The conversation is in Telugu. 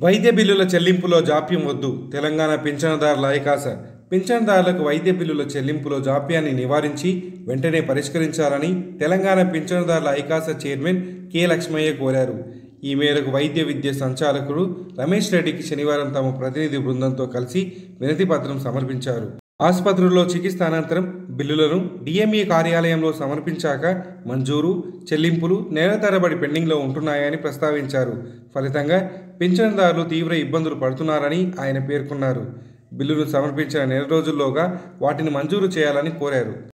వైద్య బిల్లుల చెల్లింపులో జాప్యం వద్దు తెలంగాణ పింఛనుదారుల ఐకాస పింఛనుదారులకు వైద్య బిల్లుల చెల్లింపులో జాప్యాన్ని నివారించి వెంటనే పరిష్కరించాలని తెలంగాణ పింఛనుదారుల ఐకాస చైర్మన్ కె లక్ష్మయ్య కోరారు ఈ మేరకు వైద్య విద్య సంచాలకుడు రమేష్ రెడ్డికి శనివారం తమ ప్రతినిధి బృందంతో కలిసి వినతి పత్రం సమర్పించారు ఆసుపత్రుల్లో చికిత్స అనంతరం బిల్లులను డిఎంఈ కార్యాలయంలో సమర్పించాక మంజూరు చెల్లింపులు నెల తరబడి పెండింగ్లో ఉంటున్నాయని ప్రస్తావించారు ఫలితంగా పింఛన్దారులు తీవ్ర ఇబ్బందులు పడుతున్నారని ఆయన పేర్కొన్నారు బిల్లును సమర్పించిన నెల రోజుల్లోగా వాటిని మంజూరు చేయాలని కోరారు